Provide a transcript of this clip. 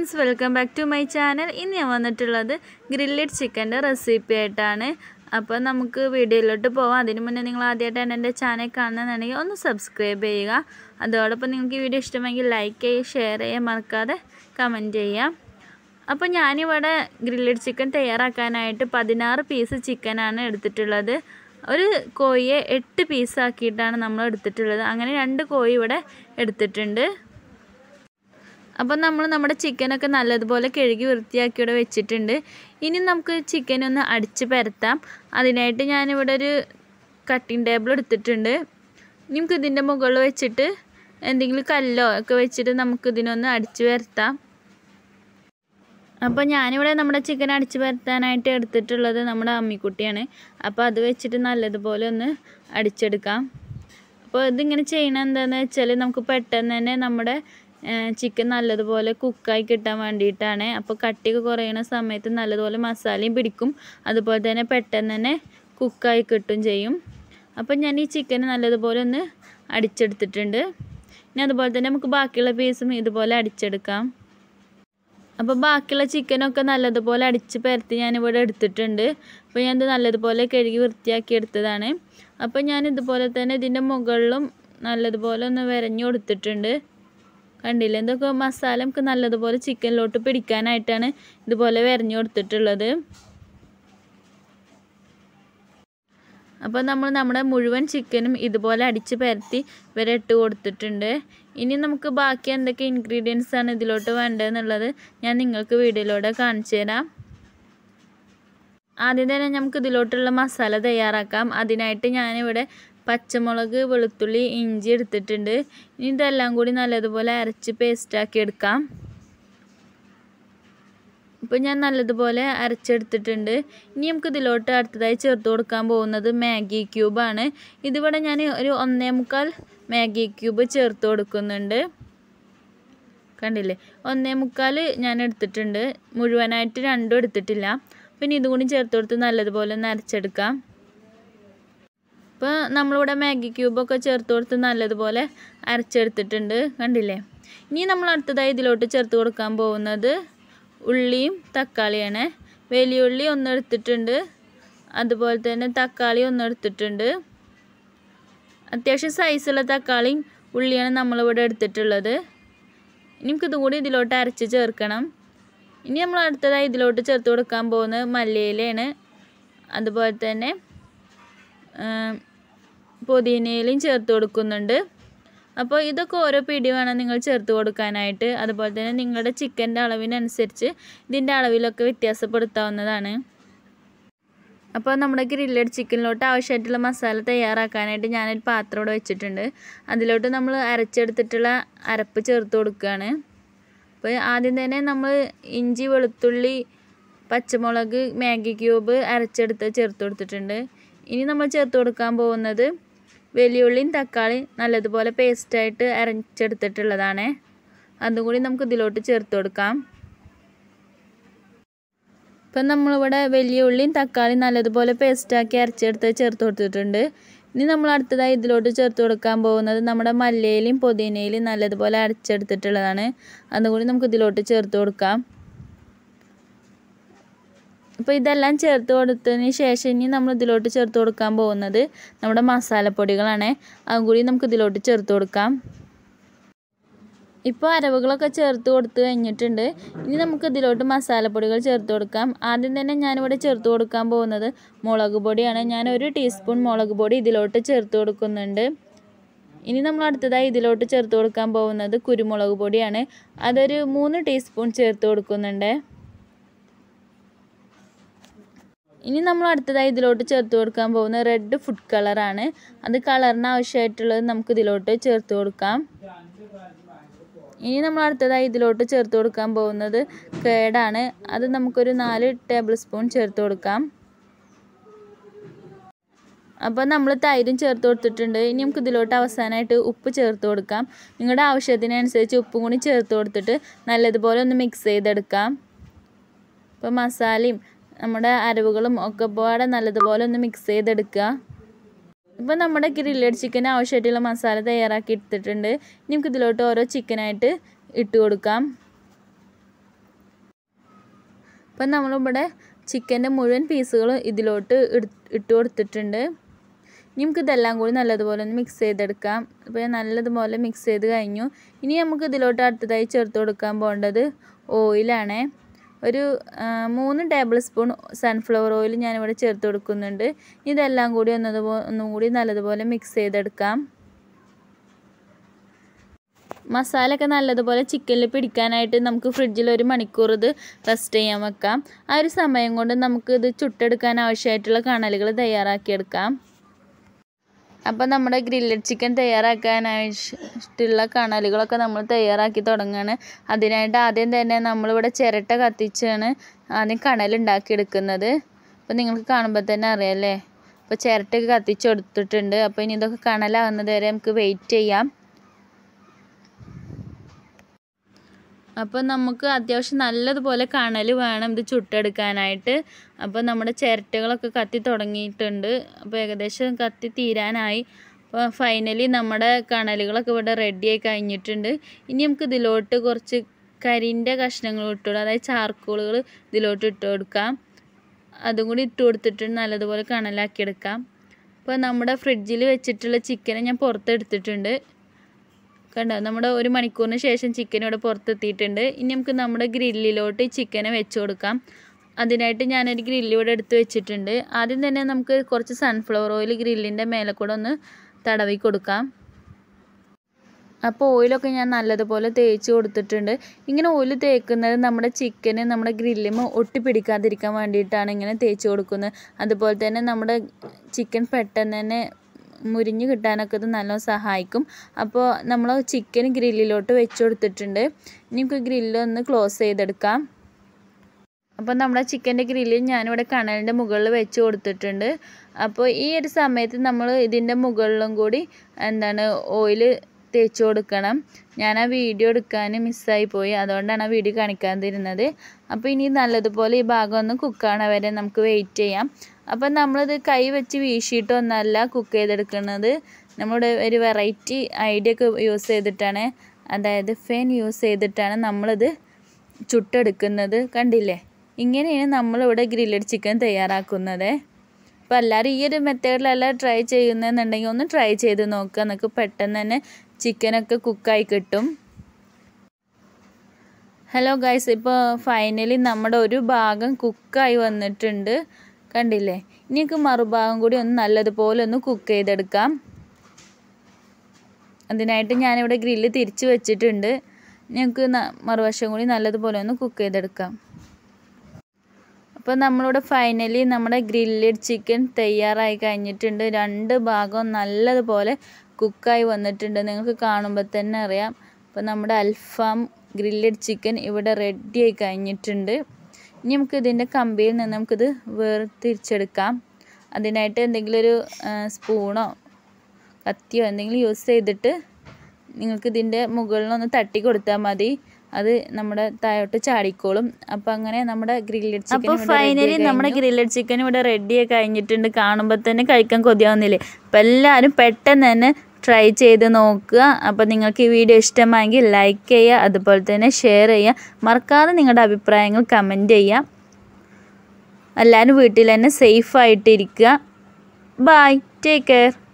friends welcome back to my channel ഇന്ന് ഞാൻ വന്നിട്ടുള്ളത് ഗ്രില്ലഡ് ചിക്കൻ്റെ റെസിപ്പി ആയിട്ടാണ് അപ്പോൾ നമുക്ക് വീഡിയോയിലോട്ട് പോവാം അതിന് മുന്നേ നിങ്ങൾ ആദ്യമായിട്ടാണ് എൻ്റെ ചാനൽ കാണുന്നതെന്നുണ്ടെങ്കിൽ ഒന്ന് സബ്സ്ക്രൈബ് ചെയ്യുക അതോടൊപ്പം നിങ്ങൾക്ക് ഈ വീഡിയോ ഇഷ്ടമെങ്കിൽ ലൈക്ക് ചെയ്യുക ഷെയർ ചെയ്യുക മറക്കാതെ കമൻറ്റ് ചെയ്യുക അപ്പോൾ ഞാനിവിടെ ഗ്രില്ലഡ് ചിക്കൻ തയ്യാറാക്കാനായിട്ട് പതിനാറ് പീസ് ചിക്കനാണ് എടുത്തിട്ടുള്ളത് ഒരു കോഴിയെ എട്ട് പീസാക്കിയിട്ടാണ് നമ്മൾ എടുത്തിട്ടുള്ളത് അങ്ങനെ രണ്ട് കോഴി ഇവിടെ എടുത്തിട്ടുണ്ട് അപ്പം നമ്മൾ നമ്മുടെ ചിക്കനൊക്കെ നല്ലതുപോലെ കഴുകി വൃത്തിയാക്കി ഇവിടെ വെച്ചിട്ടുണ്ട് ഇനി നമുക്ക് ചിക്കൻ ഒന്ന് അടിച്ച് പരത്താം അതിനായിട്ട് ഞാനിവിടെ ഒരു കട്ടിംഗ് ടേബിൾ എടുത്തിട്ടുണ്ട് നമുക്ക് ഇതിൻ്റെ മുകളിൽ വെച്ചിട്ട് എന്തെങ്കിലും കല്ലോ ഒക്കെ വെച്ചിട്ട് നമുക്ക് ഇതിനൊന്ന് അടിച്ച് പരത്താം അപ്പോൾ ഞാനിവിടെ നമ്മുടെ ചിക്കൻ അടിച്ച് പരത്താനായിട്ട് എടുത്തിട്ടുള്ളത് നമ്മുടെ അമ്മിക്കുട്ടിയാണ് അപ്പോൾ അത് വെച്ചിട്ട് നല്ലതുപോലെ ഒന്ന് അടിച്ചെടുക്കാം അപ്പോൾ ഇതിങ്ങനെ ചെയ്യണത് എന്താണെന്ന് വെച്ചാൽ നമുക്ക് പെട്ടെന്ന് തന്നെ നമ്മുടെ ചിക്കൻ നല്ലതുപോലെ കുക്കായി കിട്ടാൻ വേണ്ടിയിട്ടാണ് അപ്പോൾ കട്ടിയൊക്കെ കുറയുന്ന സമയത്ത് നല്ലതുപോലെ മസാലയും പിടിക്കും അതുപോലെ തന്നെ പെട്ടെന്ന് തന്നെ കുക്കായി കിട്ടും ചെയ്യും അപ്പോൾ ഞാൻ ഈ ചിക്കൻ നല്ലതുപോലെ ഒന്ന് അടിച്ചെടുത്തിട്ടുണ്ട് ഇനി അതുപോലെ തന്നെ നമുക്ക് ബാക്കിയുള്ള പീസും ഇതുപോലെ അടിച്ചെടുക്കാം അപ്പോൾ ബാക്കിയുള്ള ചിക്കനൊക്കെ നല്ലതുപോലെ അടിച്ച് പരത്തി ഞാനിവിടെ എടുത്തിട്ടുണ്ട് അപ്പോൾ ഞാനിത് നല്ലതുപോലെ കഴുകി വൃത്തിയാക്കി എടുത്തതാണ് അപ്പോൾ ഞാൻ ഇതുപോലെ തന്നെ ഇതിൻ്റെ മുകളിലും നല്ലതുപോലെ ഒന്ന് വരഞ്ഞു കൊടുത്തിട്ടുണ്ട് കണ്ടില്ലേ എന്തൊക്കെ മസാല നമുക്ക് നല്ലതുപോലെ ചിക്കനിലോട്ട് പിടിക്കാനായിട്ടാണ് ഇതുപോലെ വരഞ്ഞു കൊടുത്തിട്ടുള്ളത് അപ്പോൾ നമ്മൾ നമ്മുടെ മുഴുവൻ ചിക്കനും ഇതുപോലെ അടിച്ച് പരത്തി വരെ ഇട്ട് കൊടുത്തിട്ടുണ്ട് ഇനി നമുക്ക് ബാക്കി എന്തൊക്കെ ഇൻഗ്രീഡിയൻസ് ആണ് ഇതിലോട്ട് വേണ്ടതെന്നുള്ളത് ഞാൻ നിങ്ങൾക്ക് വീഡിയോയിലൂടെ കാണിച്ചു തരാം ആദ്യം തന്നെ നമുക്ക് ഇതിലോട്ടുള്ള മസാല തയ്യാറാക്കാം അതിനായിട്ട് ഞാനിവിടെ പച്ചമുളക് വെളുത്തുള്ളി ഇഞ്ചി എടുത്തിട്ടുണ്ട് ഇനി ഇതെല്ലാം കൂടി നല്ലതുപോലെ അരച്ച് പേസ്റ്റാക്കി എടുക്കാം ഇപ്പോൾ ഞാൻ നല്ലതുപോലെ അരച്ചെടുത്തിട്ടുണ്ട് ഇനി നമുക്ക് ഇതിലോട്ട് അടുത്തതായി ചേർത്ത് കൊടുക്കാൻ പോകുന്നത് മാഗി ക്യൂബാണ് ഇതിവിടെ ഞാൻ ഒരു ഒന്നേ മുക്കാൽ മാഗി ക്യൂബ് ചേർത്ത് കൊടുക്കുന്നുണ്ട് കണ്ടില്ലേ ഒന്നേ മുക്കാൽ ഞാൻ എടുത്തിട്ടുണ്ട് മുഴുവനായിട്ട് രണ്ടും എടുത്തിട്ടില്ല പിന്നെ ഇതും കൂടി ചേർത്ത് കൊടുത്ത് നല്ലതുപോലെ ഒന്ന് അരച്ചെടുക്കാം ഇപ്പോൾ നമ്മളിവിടെ മാഗി ക്യൂബൊക്കെ ചേർത്ത് കൊടുത്ത് നല്ലതുപോലെ അരച്ചെടുത്തിട്ടുണ്ട് കണ്ടില്ലേ ഇനി നമ്മൾ അടുത്തതായി ഇതിലോട്ട് ചേർത്ത് കൊടുക്കാൻ പോകുന്നത് ഉള്ളിയും തക്കാളിയാണ് വലിയ ഉള്ളി ഒന്ന് എടുത്തിട്ടുണ്ട് അതുപോലെ തന്നെ തക്കാളി ഒന്ന് എടുത്തിട്ടുണ്ട് അത്യാവശ്യം സൈസുള്ള തക്കാളിയും ഉള്ളിയാണ് നമ്മളിവിടെ എടുത്തിട്ടുള്ളത് ഇനി നമുക്കിതും കൂടി ഇതിലോട്ട് അരച്ച് ചേർക്കണം ഇനി നമ്മൾ അടുത്തതായി ഇതിലോട്ട് ചേർത്ത് കൊടുക്കാൻ പോകുന്നത് മല്ലിയിലയാണ് അതുപോലെ തന്നെ പുതിനയിലും ചേർത്ത് കൊടുക്കുന്നുണ്ട് അപ്പോൾ ഇതൊക്കെ ഓരോ പിടി വേണം നിങ്ങൾ ചേർത്ത് കൊടുക്കാനായിട്ട് അതുപോലെ തന്നെ നിങ്ങളുടെ ചിക്കൻ്റെ അളവിനനുസരിച്ച് ഇതിൻ്റെ അളവിലൊക്കെ വ്യത്യാസപ്പെടുത്താവുന്നതാണ് അപ്പോൾ നമ്മുടെ ഗ്രില്ലഡ് ചിക്കനിലോട്ട് ആവശ്യമായിട്ടുള്ള മസാല തയ്യാറാക്കാനായിട്ട് ഞാനൊരു പാത്രം ഇവിടെ വെച്ചിട്ടുണ്ട് അതിലോട്ട് നമ്മൾ അരച്ചെടുത്തിട്ടുള്ള അരപ്പ് ചേർത്ത് കൊടുക്കുകയാണ് അപ്പോൾ ആദ്യം തന്നെ നമ്മൾ ഇഞ്ചി വെളുത്തുള്ളി പച്ചമുളക് മാഗി ക്യൂബ് അരച്ചെടുത്ത് ചേർത്ത് കൊടുത്തിട്ടുണ്ട് ഇനി നമ്മൾ ചേർത്ത് കൊടുക്കാൻ പോകുന്നത് വലിയുള്ളിയും തക്കാളി നല്ലതുപോലെ പേസ്റ്റായിട്ട് അരച്ചെടുത്തിട്ടുള്ളതാണ് അതും കൂടി നമുക്ക് ഇതിലോട്ട് ചേർത്ത് കൊടുക്കാം ഇപ്പം നമ്മളിവിടെ വലിയ ഉള്ളിയും തക്കാളിയും നല്ലതുപോലെ പേസ്റ്റാക്കി അരച്ചെടുത്ത് ചേർത്ത് കൊടുത്തിട്ടുണ്ട് ഇനി നമ്മൾ അടുത്തതായി ഇതിലോട്ട് ചേർത്ത് കൊടുക്കാൻ പോകുന്നത് നമ്മുടെ മല്ലിയിലും പുതിനയിലും നല്ലതുപോലെ അരച്ചെടുത്തിട്ടുള്ളതാണ് അതും കൂടി നമുക്ക് ഇതിലോട്ട് ചേർത്ത് കൊടുക്കാം അപ്പോൾ ഇതെല്ലാം ചേർത്ത് കൊടുത്തതിന് ശേഷം ഇനി നമ്മൾ ഇതിലോട്ട് ചേർത്ത് കൊടുക്കാൻ പോകുന്നത് നമ്മുടെ മസാലപ്പൊടികളാണ് അതും കൂടി നമുക്ക് ഇതിലോട്ട് ചേർത്ത് കൊടുക്കാം ഇപ്പോൾ അരവുകളൊക്കെ ചേർത്ത് കൊടുത്ത് കഴിഞ്ഞിട്ടുണ്ട് ഇനി നമുക്ക് ഇതിലോട്ട് മസാലപ്പൊടികൾ ചേർത്ത് കൊടുക്കാം ആദ്യം തന്നെ ഞാനിവിടെ ചേർത്ത് കൊടുക്കാൻ പോകുന്നത് മുളക് പൊടിയാണ് ഞാൻ ഒരു ടീസ്പൂൺ മുളക് പൊടി ഇതിലോട്ട് ചേർത്ത് കൊടുക്കുന്നുണ്ട് ഇനി നമ്മൾ അടുത്തതായി ഇതിലോട്ട് ചേർത്ത് കൊടുക്കാൻ പോകുന്നത് കുരുമുളക് പൊടിയാണ് അതൊരു മൂന്ന് ടീസ്പൂൺ ചേർത്ത് കൊടുക്കുന്നുണ്ട് ഇനി നമ്മൾ അടുത്തതായി ഇതിലോട്ട് ചേർത്ത് കൊടുക്കാൻ പോകുന്നത് റെഡ് ഫുഡ് കളറാണ് അത് കളറിന് ആവശ്യമായിട്ടുള്ളത് നമുക്ക് ഇതിലോട്ട് ചേർത്ത് കൊടുക്കാം ഇനി നമ്മൾ അടുത്തതായി ഇതിലോട്ട് ചേർത്ത് കൊടുക്കാൻ പോകുന്നത് കേടാണ് അത് നമുക്കൊരു നാല് ടേബിൾ സ്പൂൺ ചേർത്ത് കൊടുക്കാം അപ്പോൾ നമ്മൾ തൈരും ചേർത്ത് കൊടുത്തിട്ടുണ്ട് ഇനി നമുക്ക് ഇതിലോട്ട് അവസാനമായിട്ട് ഉപ്പ് ചേർത്ത് കൊടുക്കാം നിങ്ങളുടെ ആവശ്യത്തിനനുസരിച്ച് ഉപ്പും കൂടി ചേർത്ത് കൊടുത്തിട്ട് നല്ലതുപോലെ ഒന്ന് മിക്സ് ചെയ്തെടുക്കാം ഇപ്പോൾ മസാലയും നമ്മുടെ അരവുകളും ഒക്കെ പാടെ നല്ലതുപോലെ ഒന്ന് മിക്സ് ചെയ്തെടുക്കുക ഇപ്പോൾ നമ്മുടെ ഗ്രില്ലഡ് ചിക്കൻ ആവശ്യമായിട്ടുള്ള മസാല തയ്യാറാക്കി എടുത്തിട്ടുണ്ട് ഇനി നമുക്ക് ഇതിലോട്ട് ഓരോ ചിക്കനായിട്ട് ഇട്ട് കൊടുക്കാം അപ്പം നമ്മളിവിടെ ചിക്കൻ്റെ മുഴുവൻ പീസുകളും ഇതിലോട്ട് ഇട്ട് കൊടുത്തിട്ടുണ്ട് ഇനി നമുക്ക് ഇതെല്ലാം കൂടി നല്ലതുപോലെ ഒന്ന് മിക്സ് ചെയ്തെടുക്കാം അപ്പോൾ നല്ലതുപോലെ മിക്സ് ചെയ്ത് കഴിഞ്ഞു ഇനി നമുക്ക് ഇതിലോട്ട് അടുത്തതായി ചേർത്ത് കൊടുക്കാൻ പോകേണ്ടത് ഓയിലാണേ ഒരു മൂന്ന് ടേബിൾ സ്പൂൺ സൺഫ്ലവർ ഓയിൽ ഞാനിവിടെ ചേർത്ത് കൊടുക്കുന്നുണ്ട് ഇതെല്ലാം കൂടി ഒന്നതുപോലെ ഒന്നും കൂടി നല്ലതുപോലെ മിക്സ് ചെയ്തെടുക്കാം മസാല ഒക്കെ നല്ലതുപോലെ ചിക്കനിൽ പിടിക്കാനായിട്ട് നമുക്ക് ഫ്രിഡ്ജിൽ ഒരു മണിക്കൂർ ഇത് റെസ്റ്റ് ചെയ്യാൻ വെക്കാം ആ ഒരു സമയം കൊണ്ട് നമുക്ക് ഇത് ചുട്ടെടുക്കാൻ ആവശ്യമായിട്ടുള്ള കണലുകൾ തയ്യാറാക്കിയെടുക്കാം അപ്പോൾ നമ്മുടെ ഗ്രില്ലഡ് ചിക്കൻ തയ്യാറാക്കാനായിട്ടുള്ള കണലുകളൊക്കെ നമ്മൾ തയ്യാറാക്കി തുടങ്ങുകയാണ് അതിനായിട്ട് ആദ്യം തന്നെ നമ്മളിവിടെ ചിരട്ട കത്തിച്ചാണ് ആദ്യം കണൽ ഉണ്ടാക്കിയെടുക്കുന്നത് അപ്പോൾ നിങ്ങൾക്ക് കാണുമ്പോൾ തന്നെ അറിയാമല്ലേ അപ്പോൾ ചിരട്ടയൊക്കെ കത്തിച്ച് കൊടുത്തിട്ടുണ്ട് അപ്പോൾ ഇനി ഇതൊക്കെ കണലാകുന്നത് വരെ നമുക്ക് വെയിറ്റ് ചെയ്യാം അപ്പോൾ നമുക്ക് അത്യാവശ്യം നല്ലതുപോലെ കണൽ വേണം ഇത് ചുട്ടെടുക്കാനായിട്ട് അപ്പോൾ നമ്മുടെ ചിരട്ടകളൊക്കെ കത്തി തുടങ്ങിയിട്ടുണ്ട് അപ്പോൾ ഏകദേശം കത്തി തീരാനായി അപ്പോൾ ഫൈനലി നമ്മുടെ കണലുകളൊക്കെ ഇവിടെ റെഡിയായി കഴിഞ്ഞിട്ടുണ്ട് ഇനി നമുക്ക് ഇതിലോട്ട് കുറച്ച് കരിൻ്റെ കഷ്ണങ്ങൾ ഇട്ടുകൊടുക്കാം അതായത് ചാർക്കോളുകൾ ഇതിലോട്ട് ഇട്ട് കൊടുക്കാം അതും കൂടി ഇട്ട് കൊടുത്തിട്ട് നല്ലതുപോലെ കണലാക്കിയെടുക്കാം അപ്പോൾ നമ്മുടെ ഫ്രിഡ്ജിൽ വെച്ചിട്ടുള്ള ചിക്കനെ ഞാൻ പുറത്തെടുത്തിട്ടുണ്ട് കണ്ടോ നമ്മുടെ ഒരു മണിക്കൂറിന് ശേഷം ചിക്കൻ ഇവിടെ പുറത്തെത്തിയിട്ടുണ്ട് ഇനി നമുക്ക് നമ്മുടെ ഗ്രില്ലിലോട്ട് ചിക്കനെ വെച്ച് കൊടുക്കാം അതിനായിട്ട് ഞാനൊരു ഗ്രില്ല് ഇവിടെ എടുത്ത് വെച്ചിട്ടുണ്ട് ആദ്യം തന്നെ നമുക്ക് കുറച്ച് സൺഫ്ലവർ ഓയിൽ ഗ്രില്ലിൻ്റെ മേലെ കൂടെ ഒന്ന് തടവി കൊടുക്കാം അപ്പോൾ ഓയിലൊക്കെ ഞാൻ നല്ലതുപോലെ തേച്ച് കൊടുത്തിട്ടുണ്ട് ഇങ്ങനെ ഓയിൽ തേക്കുന്നത് നമ്മുടെ ചിക്കന് നമ്മുടെ ഗ്രില്ലിമ ഒട്ടിപ്പിടിക്കാതിരിക്കാൻ വേണ്ടിയിട്ടാണ് ഇങ്ങനെ തേച്ച് കൊടുക്കുന്നത് അതുപോലെ തന്നെ നമ്മുടെ ചിക്കൻ പെട്ടെന്ന് തന്നെ മുരിഞ്ഞ് കിട്ടാനൊക്കെ ഇത് നല്ലോണം സഹായിക്കും അപ്പോൾ നമ്മൾ ചിക്കൻ ഗ്രില്ലിലോട്ട് വെച്ച് കൊടുത്തിട്ടുണ്ട് ഇനി നമുക്ക് ഗ്രില്ലൊന്ന് ക്ലോസ് ചെയ്തെടുക്കാം അപ്പോൾ നമ്മുടെ ചിക്കൻ്റെ ഗ്രില്ല് ഞാനിവിടെ കണലിൻ്റെ മുകളിൽ വെച്ച് കൊടുത്തിട്ടുണ്ട് അപ്പോൾ ഈ ഒരു സമയത്ത് നമ്മൾ ഇതിൻ്റെ മുകളിലും കൂടി എന്താണ് ഓയിൽ തേച്ച് കൊടുക്കണം ഞാൻ ആ വീഡിയോ എടുക്കാൻ മിസ്സായി പോയി അതുകൊണ്ടാണ് ആ വീഡിയോ കാണിക്കാതിരുന്നത് അപ്പോൾ ഇനി നല്ലതുപോലെ ഈ ഭാഗം ഒന്ന് കുക്കാണ വരെ നമുക്ക് വെയിറ്റ് ചെയ്യാം അപ്പം നമ്മളിത് കൈ വെച്ച് വീശിയിട്ടൊന്നല്ല കുക്ക് ചെയ്തെടുക്കുന്നത് നമ്മുടെ ഒരു വെറൈറ്റി ഐഡിയ ഒക്കെ യൂസ് ചെയ്തിട്ടാണ് അതായത് ഫെൻ യൂസ് ചെയ്തിട്ടാണ് നമ്മളിത് ചുട്ടെടുക്കുന്നത് കണ്ടില്ലേ ഇങ്ങനെയാണ് നമ്മളിവിടെ ഗ്രില്ലഡ് ചിക്കൻ തയ്യാറാക്കുന്നത് അപ്പോൾ എല്ലാവരും ഈ ഒരു മെത്തേഡിലല്ല ട്രൈ ചെയ്യുന്നതെന്നുണ്ടെങ്കിൽ ഒന്ന് ട്രൈ ചെയ്ത് നോക്കുക നമുക്ക് പെട്ടെന്ന് തന്നെ ചിക്കനൊക്കെ കുക്കായി കിട്ടും ഹലോ ഗൈസ് ഇപ്പോൾ ഫൈനലി നമ്മുടെ ഒരു ഭാഗം കുക്കായി വന്നിട്ടുണ്ട് കണ്ടില്ലേ ഇനിയൊക്കെ മറുഭാഗം കൂടി ഒന്ന് നല്ലതുപോലെ ഒന്ന് കുക്ക് ചെയ്തെടുക്കാം അതിനായിട്ട് ഞാനിവിടെ ഗ്രില്ല് തിരിച്ച് വെച്ചിട്ടുണ്ട് ഞങ്ങൾക്ക് മറുവശം കൂടി നല്ലതുപോലെ ഒന്ന് കുക്ക് ചെയ്തെടുക്കാം അപ്പോൾ നമ്മളിവിടെ ഫൈനലി നമ്മുടെ ഗ്രില്ലഡ് ചിക്കൻ തയ്യാറായി കഴിഞ്ഞിട്ടുണ്ട് രണ്ട് ഭാഗവും നല്ലതുപോലെ കുക്കായി വന്നിട്ടുണ്ട് നിങ്ങൾക്ക് കാണുമ്പോൾ തന്നെ അറിയാം അപ്പോൾ നമ്മുടെ അൽഫാം ഗ്രില്ലഡ് ചിക്കൻ ഇവിടെ റെഡിയായി കഴിഞ്ഞിട്ടുണ്ട് ഇനി നമുക്ക് ഇതിൻ്റെ കമ്പിയിൽ നിന്ന് നമുക്കിത് വേർതിരിച്ചെടുക്കാം അതിനായിട്ട് എന്തെങ്കിലും ഒരു സ്പൂണോ കത്തിയോ എന്തെങ്കിലും യൂസ് ചെയ്തിട്ട് നിങ്ങൾക്ക് ഇതിൻ്റെ മുകളിലൊന്ന് തട്ടി കൊടുത്താൽ മതി അത് നമ്മുടെ താഴോട്ട് ചാടിക്കോളും അപ്പം അങ്ങനെ നമ്മുടെ ഗ്രില്ലഡ് ചിക്കൻ അപ്പോൾ ഫൈനലി നമ്മുടെ ഗ്രില്ലഡ് ചിക്കൻ ഇവിടെ റെഡി ആയി കഴിഞ്ഞിട്ടുണ്ട് കാണുമ്പോൾ തന്നെ കഴിക്കാൻ കൊതിയാവുന്നില്ലേ അപ്പം എല്ലാവരും പെട്ടെന്ന് തന്നെ ട്രൈ ചെയ്ത് നോക്കുക അപ്പോൾ നിങ്ങൾക്ക് ഈ വീഡിയോ ഇഷ്ടമായെങ്കിൽ ലൈക്ക് ചെയ്യുക അതുപോലെ തന്നെ ഷെയർ ചെയ്യുക മറക്കാതെ നിങ്ങളുടെ അഭിപ്രായങ്ങൾ കമൻറ്റ് ചെയ്യുക എല്ലാവരും വീട്ടിൽ തന്നെ സേഫായിട്ടിരിക്കുക ബൈ ടേക്ക് കെയർ